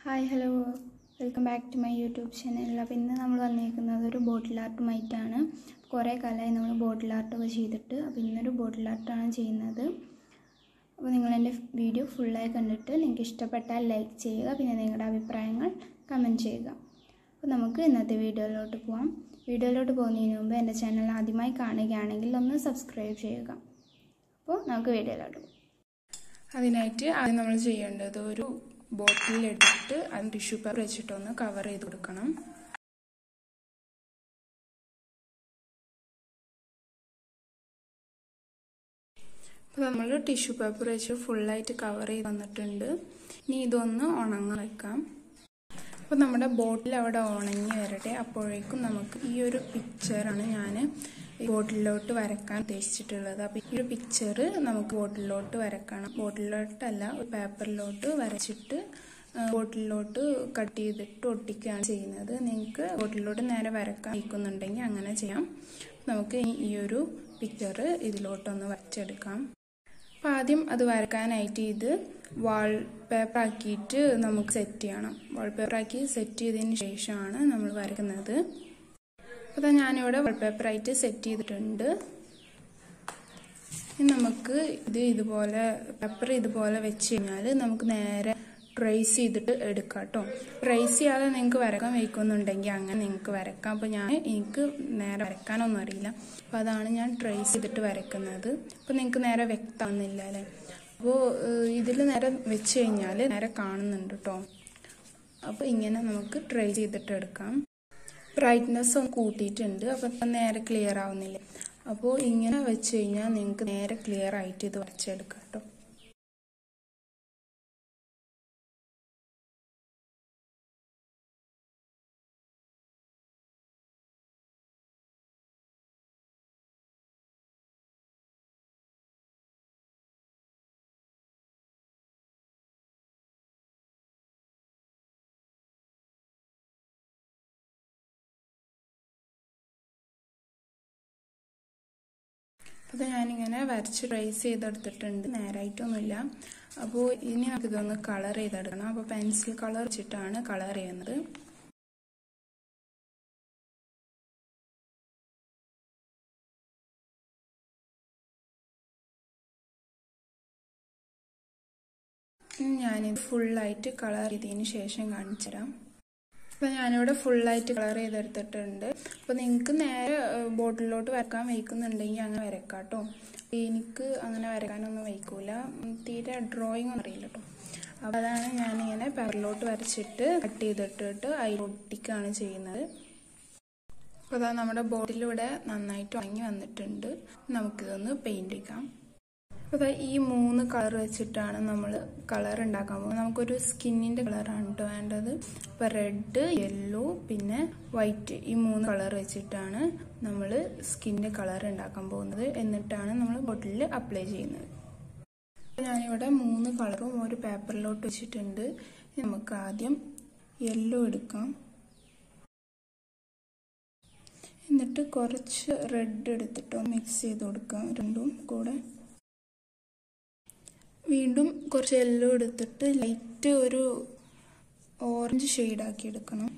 hi hello welcome back to my YouTube channel അപ്പോൾ ഇന്ന് നമ്മൾ വന്നിരിക്കുന്നത് ഒരു ബോട്ടിൽ ആർട്ടുമായിട്ടാണ് കുറേ കാലമായി നമ്മൾ ബോട്ടിൽ ആർട്ടൊക്കെ ചെയ്തിട്ട് അപ്പോൾ ഇന്നൊരു ബോട്ടിൽ ആർട്ടാണ് ചെയ്യുന്നത് അപ്പോൾ നിങ്ങൾ എൻ്റെ വീഡിയോ ഫുള്ളായി കണ്ടിട്ട് നിങ്ങൾക്ക് ഇഷ്ടപ്പെട്ടാൽ ലൈക്ക് ചെയ്യുക പിന്നെ നിങ്ങളുടെ അഭിപ്രായങ്ങൾ കമൻറ്റ് ചെയ്യുക അപ്പോൾ നമുക്ക് ഇന്നത്തെ വീഡിയോയിലോട്ട് പോകാം വീഡിയോയിലോട്ട് പോകുന്നതിന് മുമ്പ് എൻ്റെ ചാനൽ ആദ്യമായി കാണുകയാണെങ്കിൽ ഒന്ന് സബ്സ്ക്രൈബ് ചെയ്യുക അപ്പോൾ നമുക്ക് വീഡിയോയിലോട്ട് പോകാം അതിനായിട്ട് ആദ്യം നമ്മൾ ചെയ്യേണ്ടത് ഒരു ബോട്ടിൽ എടുത്തിട്ട് അത് ടിഷ്യൂ പേപ്പർ വെച്ചിട്ടൊന്ന് കവർ ചെയ്ത് കൊടുക്കണം അപ്പോൾ നമ്മൾ ടിഷ്യൂ പേപ്പർ വെച്ച് ഫുള്ളായിട്ട് കവർ ചെയ്ത് വന്നിട്ടുണ്ട് ഇനി ഇതൊന്ന് ഉണങ്ങാൻ വെക്കാം അപ്പോൾ നമ്മുടെ ബോട്ടിൽ അവിടെ ഉണങ്ങി വരട്ടെ അപ്പോഴേക്കും നമുക്ക് ഈ ഒരു പിക്ചറാണ് ഞാൻ ബോട്ടിലോട്ട് വരക്കാൻ ഉദ്ദേശിച്ചിട്ടുള്ളത് അപ്പോൾ ഈ ഒരു പിക്ചർ നമുക്ക് ബോട്ടിലോട്ട് വരക്കണം ബോട്ടിലോട്ടല്ല ഒരു പേപ്പറിലോട്ട് വരച്ചിട്ട് ബോട്ടിലോട്ട് കട്ട് ചെയ്തിട്ട് ഒട്ടിക്കുകയാണ് ചെയ്യുന്നത് നിങ്ങൾക്ക് ബോട്ടിലോട്ട് നേരെ വരക്കാൻ വയ്ക്കുന്നുണ്ടെങ്കിൽ അങ്ങനെ ചെയ്യാം നമുക്ക് ഈ ഒരു പിക്ചർ ഇതിലോട്ടൊന്ന് വരച്ചെടുക്കാം അപ്പോൾ ആദ്യം അത് വരക്കാനായിട്ട് ഇത് വാൾ പേപ്പർ ആക്കിയിട്ട് നമുക്ക് സെറ്റ് ചെയ്യണം വാൾ പേപ്പർ ആക്കി സെറ്റ് ചെയ്തതിന് ശേഷമാണ് നമ്മൾ വരക്കുന്നത് അപ്പോൾ ഞാനിവിടെ വാൾ പേപ്പർ ആയിട്ട് സെറ്റ് ചെയ്തിട്ടുണ്ട് ഇനി നമുക്ക് ഇത് ഇതുപോലെ പേപ്പർ ഇതുപോലെ വെച്ച് കഴിഞ്ഞാൽ നമുക്ക് നേരെ ട്രേസ് ചെയ്തിട്ട് എടുക്കാം കേട്ടോ ട്രേസ് ചെയ്യാതെ നിങ്ങൾക്ക് വരക്കാൻ വയ്ക്കുന്നുണ്ടെങ്കിൽ അങ്ങനെ നിങ്ങൾക്ക് വരക്കാം അപ്പോൾ ഞാൻ എനിക്ക് നേരെ വരക്കാനൊന്നും അറിയില്ല അപ്പോൾ അതാണ് ഞാൻ ട്രേസ് ചെയ്തിട്ട് വരക്കുന്നത് അപ്പോൾ നിങ്ങൾക്ക് നേരെ വ്യക്തമാകുന്നില്ല അല്ലേ അപ്പോൾ ഇതിൽ നേരെ വെച്ച് കഴിഞ്ഞാൽ നേരെ കാണുന്നുണ്ട് കേട്ടോ അപ്പോൾ ഇങ്ങനെ നമുക്ക് ട്രേസ് ചെയ്തിട്ട് എടുക്കാം ബ്രൈറ്റ്നെസ് ഒന്ന് കൂട്ടിയിട്ടുണ്ട് അപ്പോൾ നേരെ ക്ലിയർ ആവുന്നില്ല അപ്പോൾ ഇങ്ങനെ വെച്ച് കഴിഞ്ഞാൽ നിങ്ങൾക്ക് നേരെ ക്ലിയർ ആയിട്ട് ഇത് വരച്ചെടുക്കാം കേട്ടോ അപ്പോൾ ഞാനിങ്ങനെ വരച്ച് ട്രേസ് ചെയ്തെടുത്തിട്ടുണ്ട് നേരായിട്ടൊന്നുമില്ല അപ്പോൾ ഇനി നമുക്കിതൊന്ന് കളർ ചെയ്തെടുക്കണം അപ്പോൾ പെൻസിൽ കളർ വെച്ചിട്ടാണ് കളർ ചെയ്യുന്നത് ഞാനിത് ഫുള്ളായിട്ട് കളർ ചെയ്തതിന് ശേഷം കാണിച്ചു തരാം അപ്പോൾ ഞാനിവിടെ ഫുള്ളായിട്ട് കളർ ചെയ്തെടുത്തിട്ടുണ്ട് അപ്പോൾ നിങ്ങൾക്ക് നേരെ ബോട്ടിലോട്ട് വരക്കാൻ വയ്ക്കുന്നുണ്ടെങ്കിൽ അങ്ങനെ വരക്കാം കേട്ടോ എനിക്ക് അങ്ങനെ വരക്കാനൊന്നും വയ്ക്കൂല തീരെ ഡ്രോയിങ് ഒന്നും അറിയില്ല കേട്ടോ അപ്പോൾ അതാണ് ഞാനിങ്ങനെ പേപ്പറിലോട്ട് വരച്ചിട്ട് കട്ട് ചെയ്തിട്ടിട്ട് അതിൽ ഒട്ടിക്കുകയാണ് ചെയ്യുന്നത് അപ്പോൾ അതാ നമ്മുടെ ബോട്ടിലൂടെ നന്നായിട്ട് ഉണങ്ങി വന്നിട്ടുണ്ട് നമുക്കിതൊന്ന് പെയിൻറ് ചെയ്യാം അപ്പോൾ ഈ മൂന്ന് കളർ വെച്ചിട്ടാണ് നമ്മൾ കളർ ഉണ്ടാക്കാൻ പോകുന്നത് നമുക്കൊരു സ്കിന്നിൻ്റെ കളറാണ് കേട്ടോ വേണ്ടത് അപ്പോൾ റെഡ് യെല്ലോ പിന്നെ വൈറ്റ് ഈ മൂന്ന് കളർ വെച്ചിട്ടാണ് നമ്മൾ സ്കിന്നിൻ്റെ കളർ ഉണ്ടാക്കാൻ പോകുന്നത് എന്നിട്ടാണ് നമ്മൾ ബോട്ടിലിൽ അപ്ലൈ ചെയ്യുന്നത് ഞാനിവിടെ മൂന്ന് കളറും ഒരു പേപ്പറിലോട്ട് വെച്ചിട്ടുണ്ട് നമുക്ക് ആദ്യം യെല്ലോ എടുക്കാം എന്നിട്ട് കുറച്ച് റെഡ് എടുത്തിട്ടോ മിക്സ് ചെയ്ത് കൊടുക്കാം രണ്ടും കൂടെ വീണ്ടും കുറച്ച് യെല്ലോ എടുത്തിട്ട് ലൈറ്റ് ഒരു ഓറഞ്ച് ഷെയ്ഡാക്കി എടുക്കണം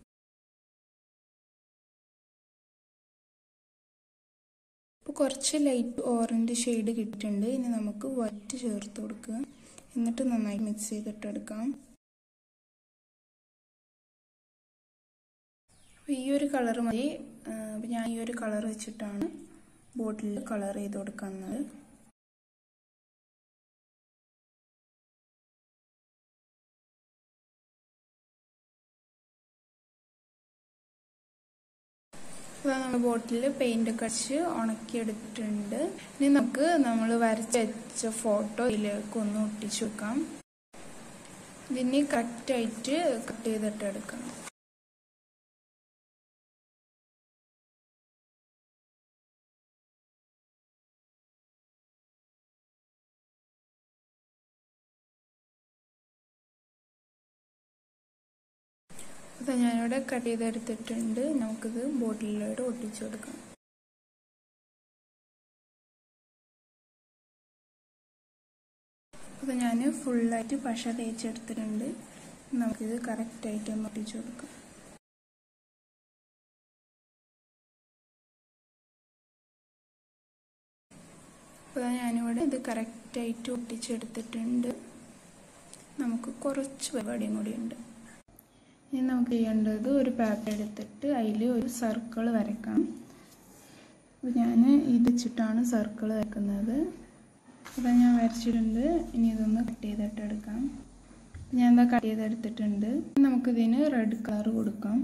ഇപ്പോൾ കുറച്ച് ലൈറ്റ് ഓറഞ്ച് ഷെയ്ഡ് കിട്ടിയിട്ടുണ്ട് ഇനി നമുക്ക് വൈറ്റ് ചേർത്ത് കൊടുക്കുക എന്നിട്ട് നന്നായി മിക്സ് ചെയ്തിട്ട് എടുക്കാം അപ്പോൾ ഈ ഒരു കളർ മതി അപ്പോൾ ഞാൻ ഈ ഒരു കളർ വെച്ചിട്ടാണ് ബോട്ടിൽ കളർ ചെയ്ത് കൊടുക്കുന്നത് നമ്മൾ ബോട്ടിൽ പെയിന്റ് ഒക്കെ അടിച്ച് ഉണക്കിയെടുത്തിട്ടുണ്ട് ഇനി നമുക്ക് നമ്മൾ വരച്ച് വെച്ച ഫോട്ടോ ഇതിലേക്ക് ഒന്ന് ഒട്ടിച്ചു വെക്കാം ഇതിന് കറക്റ്റായിട്ട് കട്ട് ചെയ്തിട്ട് എടുക്കണം അപ്പോൾ ഞാനിവിടെ കട്ട് ചെയ്തെടുത്തിട്ടുണ്ട് നമുക്കിത് ബോട്ടിലോട്ട് ഒട്ടിച്ചു കൊടുക്കാം അപ്പോൾ ഞാൻ ഫുള്ളായിട്ട് പശ തേച്ചെടുത്തിട്ടുണ്ട് നമുക്കിത് കറക്റ്റായിട്ട് ഒന്ന് ഒട്ടിച്ചു കൊടുക്കാം അപ്പോൾ ഞാനിവിടെ ഇത് കറക്റ്റായിട്ട് ഒട്ടിച്ചെടുത്തിട്ടുണ്ട് നമുക്ക് കുറച്ച് പരിപാടിയും കൂടി ഉണ്ട് ഇനി നമുക്ക് ചെയ്യേണ്ടത് ഒരു പേപ്പർ എടുത്തിട്ട് അതിൽ ഒരു സർക്കിൾ വരക്കാം അപ്പോൾ ഞാൻ ഇത് വെച്ചിട്ടാണ് സർക്കിൾ വരക്കുന്നത് അപ്പോൾ ഞാൻ വരച്ചിട്ടുണ്ട് ഇനി ഇതൊന്ന് കട്ട് ചെയ്തിട്ട് എടുക്കാം ഞാൻ എന്താ കട്ട് ചെയ്തെടുത്തിട്ടുണ്ട് നമുക്കിതിന് റെഡ് കളർ കൊടുക്കാം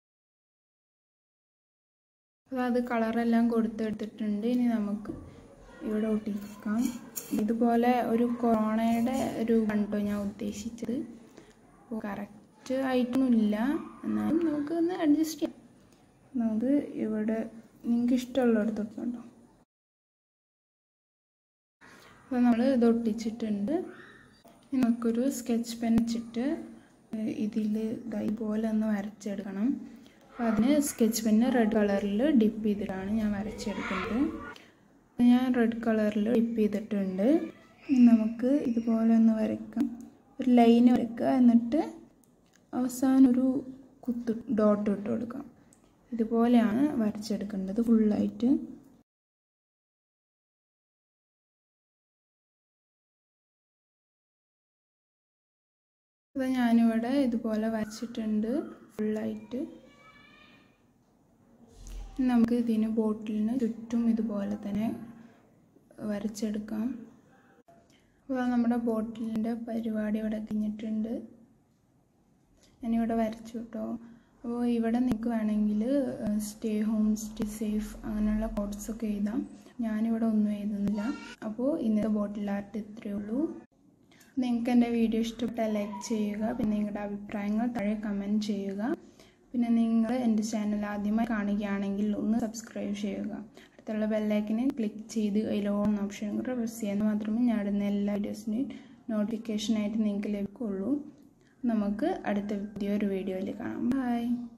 അപ്പോൾ അത് കളറെല്ലാം കൊടുത്തെടുത്തിട്ടുണ്ട് ഇനി നമുക്ക് ഇവിടെ ഒട്ടിക്കാം ഇതുപോലെ ഒരു കൊറോണയുടെ ഒരു കണ്ടോ ഞാൻ ഉദ്ദേശിച്ചത് അപ്പോൾ കറക്റ്റ് ആയിട്ടൊന്നുമില്ല എന്നാലും നമുക്ക് ഒന്ന് അഡ്ജസ്റ്റ് ചെയ്യാം നമുക്ക് ഇവിടെ നിങ്ങൾക്ക് ഇഷ്ടമുള്ളിടത്ത് ഒട്ടുണ്ടോ അപ്പോൾ നമ്മൾ ഇത് ഒട്ടിച്ചിട്ടുണ്ട് ഇനി നമുക്കൊരു സ്കെച്ച് പെൻ വെച്ചിട്ട് ഇതിൽ ഇതുപോലെ ഒന്ന് വരച്ചെടുക്കണം അപ്പോൾ അതിന് സ്കെച്ച് പെന്ന് റെഡ് കളറിൽ ഡിപ്പ് ചെയ്തിട്ടാണ് ഞാൻ വരച്ചെടുക്കുന്നത് ഞാൻ റെഡ് കളറിൽ ഡിപ്പ് ചെയ്തിട്ടുണ്ട് ഇനി നമുക്ക് ഇതുപോലെ ഒന്ന് വരയ്ക്കാം ഒരു ലൈൻ വരയ്ക്കുക എന്നിട്ട് അവസാനം ഒരു കുത്ത് ഡോട്ട് ഇട്ട് കൊടുക്കാം ഇതുപോലെയാണ് വരച്ചെടുക്കേണ്ടത് ഫുള്ളായിട്ട് അപ്പോൾ ഞാനിവിടെ ഇതുപോലെ വരച്ചിട്ടുണ്ട് ഫുള്ളായിട്ട് നമുക്ക് ഇതിന് ബോട്ടിലിന് ചുറ്റും ഇതുപോലെ തന്നെ വരച്ചെടുക്കാം അപ്പോൾ നമ്മുടെ ബോട്ടിലിൻ്റെ പരിപാടി ഇവിടെ കഴിഞ്ഞിട്ടുണ്ട് ഞാനിവിടെ വരച്ചു കേട്ടോ അപ്പോൾ ഇവിടെ നിങ്ങൾക്ക് വേണമെങ്കിൽ സ്റ്റേ ഹോം സ്റ്റേ സേഫ് അങ്ങനെയുള്ള കോഡ്സൊക്കെ എഴുതാം ഞാനിവിടെ ഒന്നും എഴുതുന്നില്ല അപ്പോൾ ഇന്നത്തെ ബോട്ടിൽ ആർട്ട് ഇത്രയേ ഉള്ളൂ നിങ്ങൾക്ക് എൻ്റെ വീഡിയോ ഇഷ്ടപ്പെട്ടാൽ ലൈക്ക് ചെയ്യുക പിന്നെ നിങ്ങളുടെ അഭിപ്രായങ്ങൾ താഴെ കമൻറ്റ് ചെയ്യുക പിന്നെ നിങ്ങൾ എൻ്റെ ചാനൽ ആദ്യമായി കാണുകയാണെങ്കിൽ ഒന്ന് സബ്സ്ക്രൈബ് ചെയ്യുക അടുത്തുള്ള ബെല്ലൈക്കിനെ ക്ലിക്ക് ചെയ്ത് അതിലോൺ ഓപ്ഷൻ കൂടെ പ്രസ് ചെയ്യാൻ മാത്രമേ ഞാൻ ഇടുന്ന എല്ലാ വീഡിയോസിൻ്റെയും നോട്ടിഫിക്കേഷനായിട്ട് നിങ്ങൾക്ക് ലഭിക്കുള്ളൂ നമുക്ക് അടുത്ത പുതിയൊരു വീഡിയോയിൽ കാണാം ബൈ